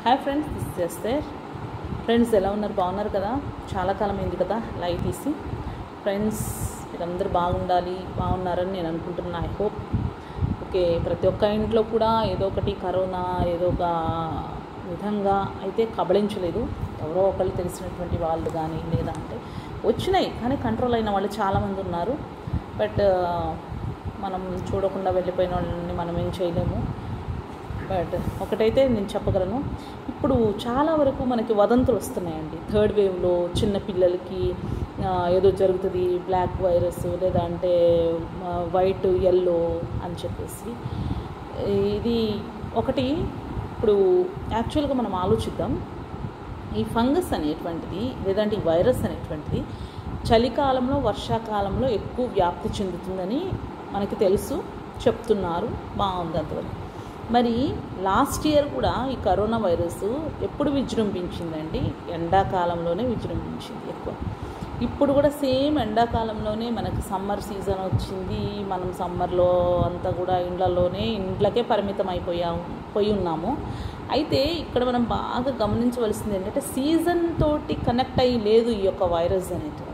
Hi friends this చేస్తే friends ఎలా ఉన్నారు బాగున్నారు కదా చాలా కాలం అయింది కదా లైవ్ తీసి ఫ్రెండ్స్ మీరందరూ బాగుండాలి బాగున్నారని నేను అనుకుంటున్నా ఐ హోప్ ఓకే ప్రతి ఒక్క ఇంట్లో కూడా ఏదో ఒకటి కరోనా ఏదో ఒక విధంగా అయితే కబళించలేదు ఎవరో ఒకళ్ళు తెలిసినటువంటి వాళ్ళు కానీ లేదా అంటే వచ్చినాయి కానీ కంట్రోల్ అయిన వాళ్ళు చాలామంది ఉన్నారు బట్ మనం చూడకుండా వెళ్ళిపోయిన వాళ్ళని మనం ఏం చేయలేము బట్ ఒకటైతే నేను చెప్పగలను ఇప్పుడు చాలా వరకు మనకి వదంతులు వస్తున్నాయండి థర్డ్ వేవ్లో చిన్న పిల్లలకి ఆ, ఏదో జరుగుతుంది బ్లాక్ వైరస్ లేదా అంటే వైట్ ఎల్లో అని చెప్పేసి ఇది ఒకటి ఇప్పుడు యాక్చువల్గా మనం ఆలోచిద్దాం ఈ ఫంగస్ అనేటువంటిది లేదంటే ఈ వైరస్ అనేటువంటిది చలికాలంలో వర్షాకాలంలో ఎక్కువ వ్యాప్తి చెందుతుందని మనకి తెలుసు చెప్తున్నారు బాగుంది అంతవరకు మరి లాస్ట్ ఇయర్ కూడా ఈ కరోనా వైరస్ ఎప్పుడు విజృంభించిందండి ఎండాకాలంలోనే విజృంభించింది ఎక్కువ ఇప్పుడు కూడా సేమ్ ఎండాకాలంలోనే మనకి సమ్మర్ సీజన్ వచ్చింది మనం సమ్మర్లో అంతా కూడా ఇండ్లలోనే ఇండ్లకే పరిమితం అయిపోయాము పోయి ఉన్నాము అయితే ఇక్కడ మనం బాగా గమనించవలసింది ఏంటంటే సీజన్ తోటి కనెక్ట్ అయ్యి లేదు ఈ యొక్క వైరస్ అనేటువంటి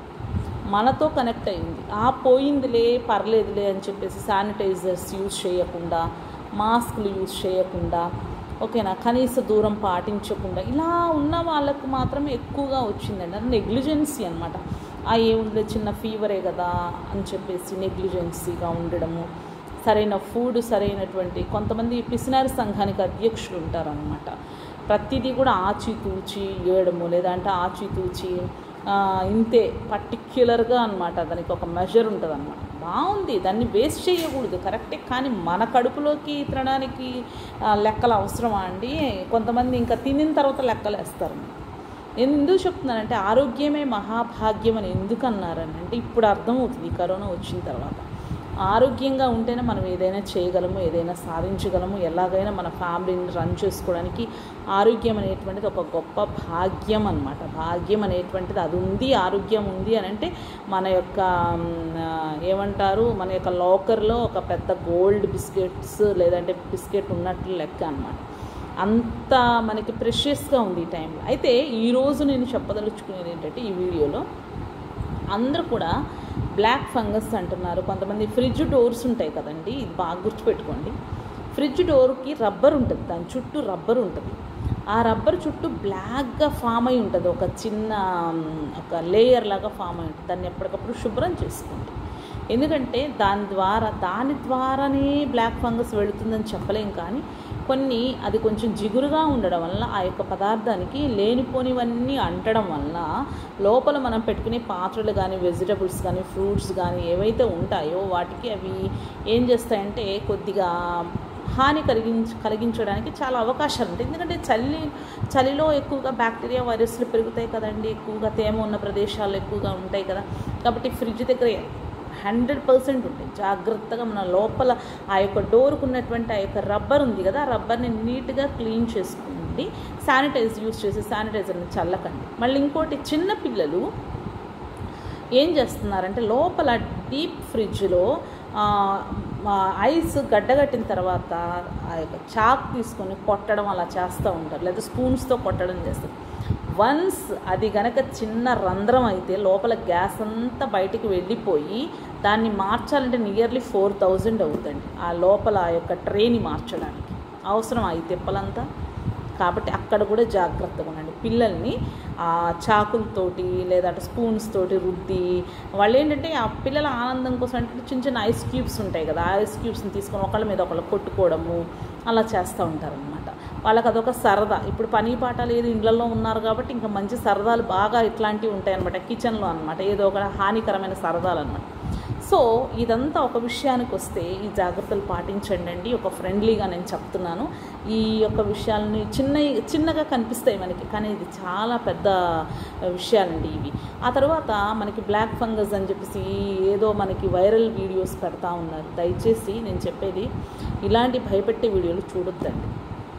మనతో కనెక్ట్ అయింది ఆ పోయిందిలే పర్లేదులే అని చెప్పేసి శానిటైజర్స్ యూజ్ చేయకుండా మాస్కులు యూజ్ చేయకుండా ఓకేనా కనీస దూరం పాటించకుండా ఇలా ఉన్న వాళ్ళకు మాత్రమే ఎక్కువగా వచ్చిందండి అది నెగ్లిజెన్సీ అనమాట ఆ ఏముండే చిన్న ఫీవరే కదా అని చెప్పేసి నెగ్లిజెన్సీగా ఉండడము సరైన ఫుడ్ సరైనటువంటి కొంతమంది పిసినారి సంఘానికి అధ్యక్షులు ఉంటారనమాట ప్రతిదీ కూడా ఆచితూచి వేయడము లేదంటే ఆచితూచి ఆ, ఇంతే పర్టిక్యులర్గా అనమాట దానికి ఒక మెజర్ ఉంటుంది అనమాట బాగుంది దాన్ని వేస్ట్ చేయకూడదు కరెక్టే కానీ మన కడుపులోకి తినడానికి ఆ, లెక్కలు అవసరమా అండి కొంతమంది ఇంకా తినిన తర్వాత లెక్కలు వేస్తారు నేను ఎందుకు చెప్తున్నానంటే ఆరోగ్యమే మహాభాగ్యం అని ఎందుకు అన్నారని అంటే ఇప్పుడు అర్థమవుతుంది ఈ కరోనా వచ్చిన తర్వాత ఆరోగ్యంగా ఉంటేనే మనం ఏదైనా చేయగలము ఏదైనా సాధించగలము ఎలాగైనా మన ఫ్యామిలీని రన్ చేసుకోవడానికి ఆరోగ్యం అనేటువంటిది ఒక గొప్ప భాగ్యం అనమాట భాగ్యం అనేటువంటిది అది ఉంది ఆరోగ్యం ఉంది అని అంటే మన యొక్క మ్, ఆ, ఏమంటారు మన యొక్క లాకర్లో ఒక పెద్ద గోల్డ్ బిస్కెట్స్ లేదంటే బిస్కెట్ ఉన్నట్లు లెక్క అనమాట అంత మనకి ప్రెషియస్గా ఉంది ఈ టైంలో అయితే ఈరోజు నేను చెప్పదలుచుకునేది ఏంటంటే ఈ వీడియోలో అందరూ కూడా బ్లాక్ ఫంగస్ అంటున్నారు కొంతమంది ఫ్రిడ్జ్ డోర్స్ ఉంటాయి కదండి ఇది బాగా గుర్తుపెట్టుకోండి ఫ్రిడ్జ్ డోర్కి రబ్బర్ ఉంటుంది దాని చుట్టూ రబ్బర్ ఉంటుంది ఆ రబ్బర్ చుట్టూ బ్లాక్గా ఫామ్ అయి ఉంటుంది ఒక చిన్న మ్, ఒక లేయర్ లాగా ఫామ్ అయి ఉంటుంది దాన్ని ఎప్పటికప్పుడు శుభ్రం చేసుకోండి ఎందుకంటే దాని ద్వారా దాని ద్వారానే బ్లాక్ ఫంగస్ వెళుతుందని చెప్పలేం కానీ కొన్ని అది కొంచెం జిగురుగా ఉండడం వల్ల ఆ యొక్క పదార్థానికి లేనిపోనివన్నీ అంటడం వల్ల లోపల మనం పెట్టుకునే పాత్రలు కానీ వెజిటబుల్స్ కానీ ఫ్రూట్స్ కానీ ఏవైతే ఉంటాయో వాటికి అవి ఏం చేస్తాయంటే కొద్దిగా హాని కలిగించ కలిగించడానికి చాలా అవకాశాలు ఉంటాయి ఎందుకంటే చలి చలిలో ఎక్కువగా బ్యాక్టీరియా వైరస్లు పెరుగుతాయి కదండి ఎక్కువగా తేమ ఉన్న ప్రదేశాలు ఎక్కువగా ఉంటాయి కదా కాబట్టి ఫ్రిడ్జ్ దగ్గర హండ్రెడ్ పర్సెంట్ ఉంటాయి జాగ్రత్తగా మన లోపల ఆ యొక్క డోర్కు ఉన్నటువంటి ఆ యొక్క రబ్బర్ ఉంది కదా ఆ రబ్బర్ని నీట్గా క్లీన్ చేసుకోండి శానిటైజ్ యూస్ చేసి శానిటైజర్ని చల్లకండి మళ్ళీ ఇంకోటి చిన్న పిల్లలు ఏం చేస్తున్నారంటే లోపల డీప్ ఫ్రిడ్జ్లో ఐస్ గడ్డగట్టిన తర్వాత ఆ యొక్క చాక్ తీసుకొని కొట్టడం అలా చేస్తూ ఉంటారు లేదా స్పూన్స్తో కొట్టడం చేస్తారు వన్స్ అది గనక చిన్న రంధ్రం అయితే లోపల గ్యాస్ అంతా బయటికి వెళ్ళిపోయి దాన్ని మార్చాలంటే నియర్లీ ఫోర్ థౌజండ్ అవుతుంది ఆ లోపల ఆ యొక్క ట్రేని మార్చడానికి అవసరం ఆ ఈ తిప్పలంతా కాబట్టి అక్కడ కూడా జాగ్రత్తగా ఉండండి పిల్లల్ని ఆ చాకులతోటి లేదంటే స్పూన్స్ తోటి రుద్ది వాళ్ళు ఏంటంటే ఆ పిల్లల ఆనందం కోసం అంటే చిన్న చిన్న ఐస్ క్యూబ్స్ ఉంటాయి కదా ఆ ఐస్ క్యూబ్స్ని తీసుకొని ఒకళ్ళ మీద ఒకళ్ళు కొట్టుకోవడము అలా చేస్తూ ఉంటారనమాట వాళ్ళకి అదొక సరదా ఇప్పుడు పని పాట లేదు ఇళ్ళల్లో ఉన్నారు కాబట్టి ఇంకా మంచి సరదాలు బాగా ఇట్లాంటివి ఉంటాయి అనమాట కిచెన్లో అనమాట ఏదో ఒక హానికరమైన సరదాలు అనమాట సో ఇదంతా ఒక విషయానికి వస్తే ఈ జాగ్రత్తలు పాటించండి అండి ఒక ఫ్రెండ్లీగా నేను చెప్తున్నాను ఈ యొక్క విషయాలని చిన్న చిన్నగా కనిపిస్తాయి మనకి కానీ ఇది చాలా పెద్ద విషయాలండి ఇవి ఆ తర్వాత మనకి బ్లాక్ ఫంగస్ అని చెప్పేసి ఏదో మనకి వైరల్ వీడియోస్ పెడతా ఉన్నారు దయచేసి నేను చెప్పేది ఇలాంటి భయపెట్టే వీడియోలు చూడొద్దండి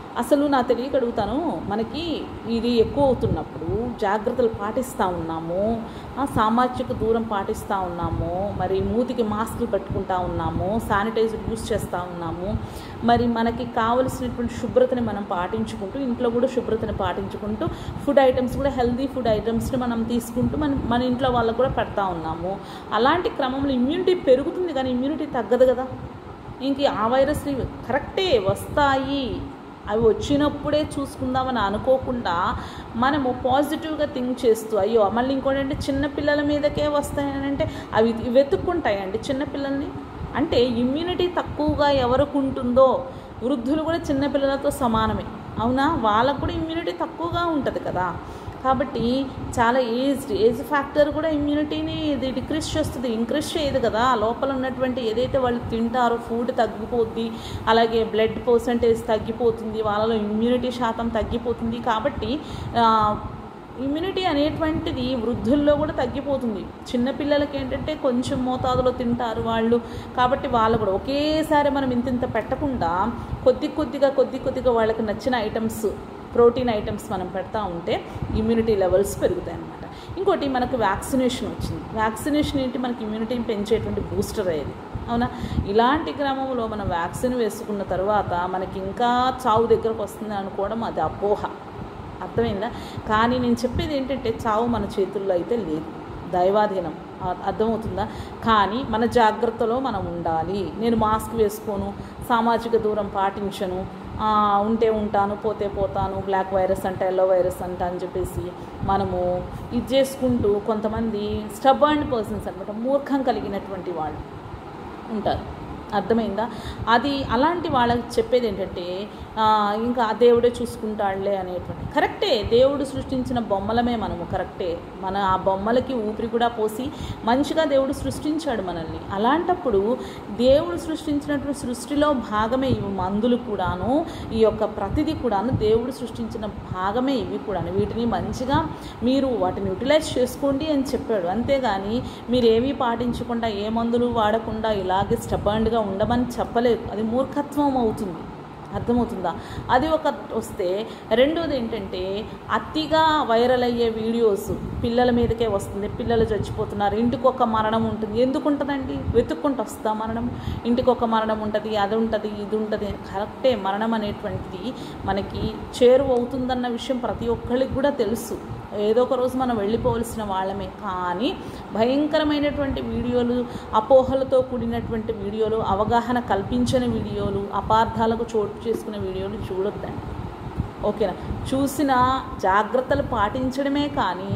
అసలు నా తెలియక అడుగుతాను మనకి ఇది ఎక్కువ అవుతున్నప్పుడు జాగ్రత్తలు పాటిస్తూ ఉన్నాము ఆ, సామాజిక దూరం పాటిస్తూ ఉన్నాము మరి మూతికి మాస్కులు పెట్టుకుంటా ఉన్నాము శానిటైజర్ యూస్ చేస్తూ ఉన్నాము మరి మనకి కావలసినటువంటి శుభ్రతని మనం పాటించుకుంటూ ఇంట్లో కూడా శుభ్రతని పాటించుకుంటూ ఫుడ్ ఐటమ్స్ కూడా హెల్దీ ఫుడ్ ఐటమ్స్ని మనం తీసుకుంటూ మన మన ఇంట్లో వాళ్ళకు కూడా పెడతా ఉన్నాము అలాంటి క్రమంలో ఇమ్యూనిటీ పెరుగుతుంది కానీ ఇమ్యూనిటీ తగ్గదు కదా ఇంక ఆ వైరస్లు కరెక్టే వస్తాయి అవి వచ్చినప్పుడే చూసుకుందామని అనుకోకుండా మనము పాజిటివ్గా థింక్ చేస్తూ అయ్యో మళ్ళీ ఇంకోటి అంటే చిన్నపిల్లల మీదకే వస్తాయని అంటే అవి వెతుక్కుంటాయండి చిన్నపిల్లల్ని అంటే ఇమ్యూనిటీ తక్కువగా ఎవరికి ఉంటుందో వృద్ధులు కూడా చిన్నపిల్లలతో సమానమే అవునా వాళ్ళకు కూడా ఇమ్యూనిటీ తక్కువగా ఉంటుంది కదా కాబట్టి చాలా ఏజ్ ఏజ్ ఫ్యాక్టర్ కూడా ఇమ్యూనిటీని ఇది డిక్రీస్ చేస్తుంది ఇంక్రీజ్ చేయదు కదా లోపల ఉన్నటువంటి ఏదైతే వాళ్ళు తింటారో ఫుడ్ తగ్గిపోద్ది అలాగే బ్లడ్ పర్సంటేజ్ తగ్గిపోతుంది వాళ్ళలో ఇమ్యూనిటీ శాతం తగ్గిపోతుంది కాబట్టి ఆ, ఇమ్యూనిటీ అనేటువంటిది వృద్ధుల్లో కూడా తగ్గిపోతుంది చిన్నపిల్లలకి ఏంటంటే కొంచెం మోతాదులో తింటారు వాళ్ళు కాబట్టి వాళ్ళు కూడా ఒకేసారి మనం ఇంత ఇంత పెట్టకుండా కొద్ది కొద్దిగా కొద్ది కొద్దిగా వాళ్ళకి నచ్చిన ఐటమ్స్ ప్రోటీన్ ఐటమ్స్ మనం పెడతా ఉంటే ఇమ్యూనిటీ లెవెల్స్ పెరుగుతాయి అన్నమాట ఇంకోటి మనకు వ్యాక్సినేషన్ వచ్చింది వ్యాక్సినేషన్ ఏంటి మనకి ఇమ్యూనిటీని పెంచేటువంటి బూస్టర్ అయ్యేది అవునా ఇలాంటి క్రమంలో మనం వ్యాక్సిన్ వేసుకున్న తర్వాత మనకి ఇంకా చావు దగ్గరకు వస్తుంది అనుకోవడం అది అపోహ అర్థమైందా కానీ నేను చెప్పేది ఏంటంటే చావు మన చేతుల్లో అయితే లేదు దైవాధీనం అ- అర్థమవుతుందా కానీ మన జాగ్రత్తలో మనం ఉండాలి నేను మాస్క్ వేసుకోను సామాజిక దూరం పాటించను ఆ, ఉంటే ఉంటాను పోతే పోతాను బ్లాక్ వైరస్ అంట ఎల్లో వైరస్ అంట అని చెప్పేసి మనము ఇది చేసుకుంటూ కొంతమంది స్టబర్న్ పర్సన్స్ అనమాట మూర్ఖం కలిగినటువంటి వాళ్ళు ఉంటారు అర్థమైందా అది అలాంటి వాళ్ళకి చెప్పేది ఏంటంటే ఆ, ఇంకా ఆ దేవుడే చూసుకుంటాడులే అనేటువంటి కరెక్టే దేవుడు సృష్టించిన బొమ్మలమే మనము కరెక్టే మన ఆ బొమ్మలకి ఊపిరి కూడా పోసి మంచిగా దేవుడు సృష్టించాడు మనల్ని అలాంటప్పుడు దేవుడు సృష్టించినటువంటి సృష్టిలో భాగమే ఇవి మందులు కూడాను ఈ యొక్క ప్రతిదీ కూడాను దేవుడు సృష్టించిన భాగమే ఇవి కూడాను వీటిని మంచిగా మీరు వాటిని యూటిలైజ్ చేసుకోండి అని చెప్పాడు అంతేగాని మీరు ఏమీ పాటించకుండా ఏ మందులు వాడకుండా ఇలాగే స్టబర్న్గా ఉండమని చెప్పలేదు అది మూర్ఖత్వం అవుతుంది అర్థమవుతుందా అది ఒక వస్తే రెండోది ఏంటంటే అతిగా వైరల్ అయ్యే వీడియోస్ పిల్లల మీదకే వస్తుంది పిల్లలు చచ్చిపోతున్నారు ఇంటికి ఒక మరణం ఉంటుంది ఎందుకు ఉంటుందండి వెతుక్కుంటూ వస్తా మరణం ఇంటికి ఒక మరణం ఉంటుంది అది ఉంటుంది ఇది ఉంటుంది కరెక్టే మరణం అనేటువంటిది మనకి చేరువ అవుతుందన్న విషయం ప్రతి ఒక్కరికి కూడా తెలుసు ఏదో ఒక రోజు మనం వెళ్ళిపోవలసిన వాళ్ళమే కానీ భయంకరమైనటువంటి వీడియోలు అపోహలతో కూడినటువంటి వీడియోలు అవగాహన కల్పించని వీడియోలు అపార్థాలకు చోటు చేసుకునే వీడియోలు చూడొద్దండి ఓకేనా చూసిన జాగ్రత్తలు పాటించడమే కానీ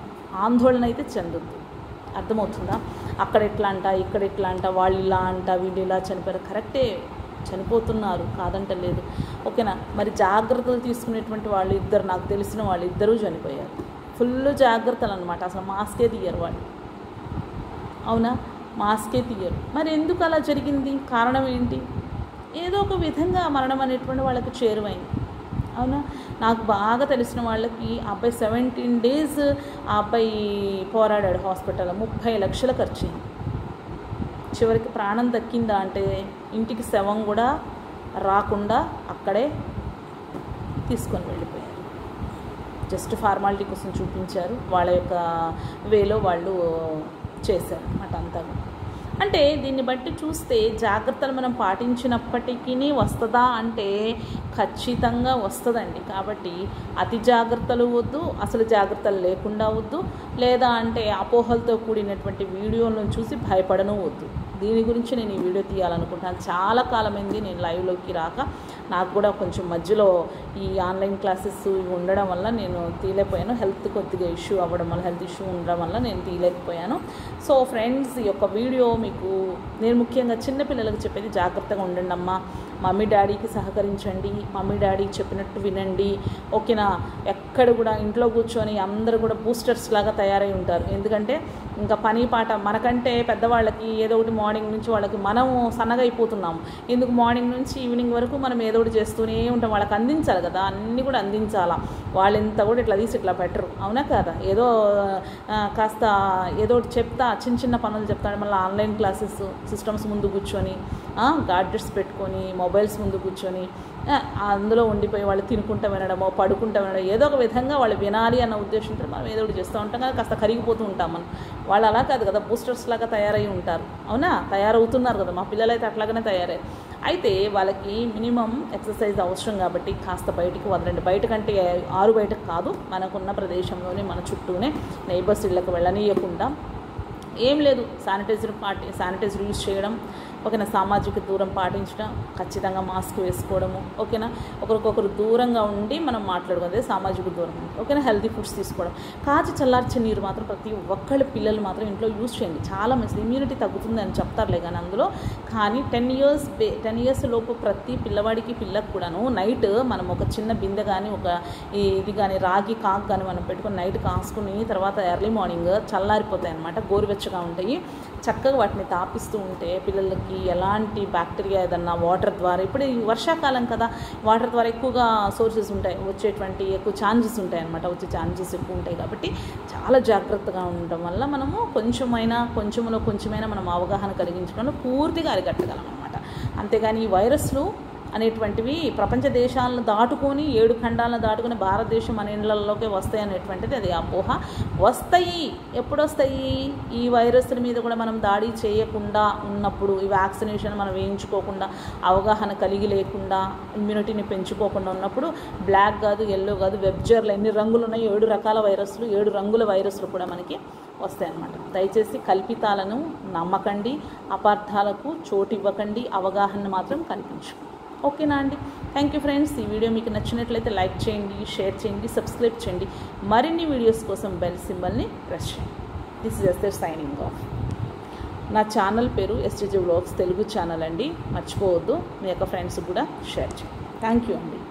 ఆందోళన అయితే చెందొద్దు అర్థమవుతుందా అక్కడ ఎట్లా అంట ఇక్కడ ఎట్లా అంట వాళ్ళు ఇలా అంట వీళ్ళు ఇలా చనిపోయారు కరెక్టే చనిపోతున్నారు కాదంటలేదు ఓకేనా మరి జాగ్రత్తలు తీసుకునేటువంటి వాళ్ళు ఇద్దరు నాకు తెలిసిన వాళ్ళు ఇద్దరూ చనిపోయారు ఫుల్ జాగ్రత్తలు అనమాట అసలు మాస్కే తీయరు వాళ్ళు అవునా మాస్కే తీయరు మరి ఎందుకు అలా జరిగింది కారణం ఏంటి ఏదో ఒక విధంగా మరణం అనేటువంటి వాళ్ళకి చేరువైంది అవునా నాకు బాగా తెలిసిన వాళ్ళకి ఆ అబ్బాయి సెవెంటీన్ డేస్ ఆ అబ్బాయి పోరాడాడు హాస్పిటల్లో ముప్పై లక్షల ఖర్చు అయింది చివరికి ప్రాణం దక్కిందా అంటే ఇంటికి శవం కూడా రాకుండా అక్కడే తీసుకొని వెళ్ళిపోయారు జస్ట్ ఫార్మాలిటీ కోసం చూపించారు వాళ్ళ యొక్క వేలో వాళ్ళు చేశారు అన్నమాట అంతా కూడా. అంటే దీన్ని బట్టి చూస్తే జాగ్రత్తలు మనం పాటించినప్పటికీ వస్తుందా అంటే ఖచ్చితంగా వస్తుందండి కాబట్టి అతి జాగ్రత్తలు వద్దు అసలు జాగ్రత్తలు లేకుండా వద్దు లేదా అంటే అపోహలతో కూడినటువంటి వీడియోలను చూసి భయపడను వద్దు దీని గురించి నేను ఈ వీడియో తీయాలనుకుంటున్నాను చాలా కాలమైంది నేను లైవ్లోకి రాక నాకు కూడా కొంచెం మధ్యలో ఈ ఆన్లైన్ క్లాసెస్ ఇవి ఉండడం వల్ల నేను తీయలేకపోయాను హెల్త్ కొద్దిగా ఇష్యూ అవ్వడం వల్ల హెల్త్ ఇష్యూ ఉండడం వల్ల నేను తీయలేకపోయాను సో ఫ్రెండ్స్ ఈ యొక్క వీడియో మీకు నేను ముఖ్యంగా చిన్నపిల్లలకు చెప్పేది జాగ్రత్తగా ఉండండి అమ్మా మమ్మీ డాడీకి సహకరించండి మమ్మీ డాడీ చెప్పినట్టు వినండి ఓకేనా ఎక్కడ కూడా ఇంట్లో కూర్చొని అందరూ కూడా బూస్టర్స్ లాగా తయారై ఉంటారు ఎందుకంటే ఇంకా పని పాట మనకంటే పెద్దవాళ్ళకి ఏదో ఒకటి మార్నింగ్ నుంచి వాళ్ళకి మనం సన్నగా అయిపోతున్నాం ఎందుకు మార్నింగ్ నుంచి ఈవినింగ్ వరకు మనం ఏదో ఒకటి చేస్తూనే ఉంటాం వాళ్ళకి అందించాలి కదా అన్నీ కూడా అందించాలా వాళ్ళు ఎంత కూడా ఇట్లా తీసి ఇట్లా పెట్టరు అవునా కదా ఏదో ఆ, కాస్త ఏదో ఒకటి చెప్తా చిన్న చిన్న పనులు చెప్తాడు మళ్ళీ ఆన్లైన్ క్లాసెస్ సిస్టమ్స్ ముందు కూర్చొని గాడ్జెట్స్ పెట్టుకొని మొబైల్స్ ముందు కూర్చొని ఆ, అందులో ఉండిపోయి వాళ్ళు తినుకుంటూ వినడమో పడుకుంటూ వినడం ఏదో ఒక విధంగా వాళ్ళు వినాలి అన్న ఉద్దేశంతో మనం ఏదో ఒకటి చేస్తూ ఉంటాం కదా కాస్త కరిగిపోతూ ఉంటాం మనం వాళ్ళు అలా కాదు కదా బూస్టర్స్ లాగా తయారై ఉంటారు అవునా తయారవుతున్నారు కదా మా పిల్లలు అయితే అట్లాగనే తయారయ్యారు అయితే వాళ్ళకి మినిమం ఎక్సర్సైజ్ అవసరం కాబట్టి కాస్త బయటికి వదలండి బయటకంటే ఆరు బయటకు కాదు మనకున్న ప్రదేశంలోనే మన చుట్టూనే నైబర్స్ ఇళ్ళకి వెళ్ళనీయకుండా ఏం లేదు శానిటైజర్ పాటి శానిటైజర్ యూజ్ చేయడం ఓకేనా సామాజిక దూరం పాటించడం ఖచ్చితంగా మాస్క్ వేసుకోవడము ఓకేనా ఒకరికొకరు దూరంగా ఉండి మనం మాట్లాడుకోవాలి అదే సామాజిక దూరం ఓకేనా హెల్తీ ఫుడ్స్ తీసుకోవడం కాచి చల్లార్చే నీరు మాత్రం ప్రతి ఒక్కళ్ళ పిల్లలు మాత్రం ఇంట్లో యూజ్ చేయండి చాలా మంచిది ఇమ్యూనిటీ తగ్గుతుంది అని చెప్తారులే కానీ అందులో కానీ టెన్ ఇయర్స్ బే టెన్ ఇయర్స్ లోపు ప్రతి పిల్లవాడికి పిల్లకు కూడాను నైట్ మనం ఒక చిన్న బిందె కానీ ఒక ఈ ఇది కానీ రాగి కాక్ కానీ మనం పెట్టుకొని నైట్ కాసుకుని తర్వాత ఎర్లీ మార్నింగ్ చల్లారిపోతాయి అనమాట గోరువెచ్చగా ఉంటాయి చక్కగా వాటిని తాపిస్తూ ఉంటే పిల్లలకి ఎలాంటి బ్యాక్టీరియా ఏదన్నా వాటర్ ద్వారా ఇప్పుడు ఈ వర్షాకాలం కదా వాటర్ ద్వారా ఎక్కువగా సోర్సెస్ ఉంటాయి వచ్చేటువంటి ఎక్కువ ఛాన్సెస్ ఉంటాయి అనమాట వచ్చే ఛాన్సెస్ ఎక్కువ ఉంటాయి కాబట్టి చాలా జాగ్రత్తగా ఉండటం వల్ల మనము కొంచెమైనా కొంచెంలో కొంచెమైనా మనం అవగాహన కలిగించడంలో పూర్తిగా అరికట్టగలం అనమాట అంతేగాని ఈ వైరస్లు అనేటువంటివి ప్రపంచ దేశాలను దాటుకొని ఏడు ఖండాలను దాటుకొని భారతదేశం మన ఇళ్లలోకి వస్తాయి అనేటువంటిది అది అపోహ వస్తాయి ఎప్పుడు వస్తాయి ఈ వైరస్ల మీద కూడా మనం దాడి చేయకుండా ఉన్నప్పుడు ఈ వ్యాక్సినేషన్ మనం వేయించుకోకుండా అవగాహన కలిగి లేకుండా ఇమ్యూనిటీని పెంచుకోకుండా ఉన్నప్పుడు బ్లాక్ కాదు ఎల్లో కాదు వెబ్జర్లు ఎన్ని రంగులు ఉన్నాయి ఏడు రకాల వైరస్లు ఏడు రంగుల వైరస్లు కూడా మనకి వస్తాయన్నమాట దయచేసి కల్పితాలను నమ్మకండి అపార్థాలకు చోటు ఇవ్వకండి అవగాహన మాత్రం కల్పించు ఓకేనా అండి థ్యాంక్ యూ ఫ్రెండ్స్ ఈ వీడియో మీకు నచ్చినట్లయితే లైక్ చేయండి షేర్ చేయండి సబ్స్క్రైబ్ చేయండి మరిన్ని వీడియోస్ కోసం బెల్ సింబల్ని ప్రెస్ చేయండి this is S signing off నా ఛానల్ పేరు ఎస్టీజీ వ్లాగ్స్ తెలుగు ఛానల్ అండి మర్చిపోవద్దు మీ యొక్క ఫ్రెండ్స్ కూడా షేర్ చేయండి థ్యాంక్ యూ అండి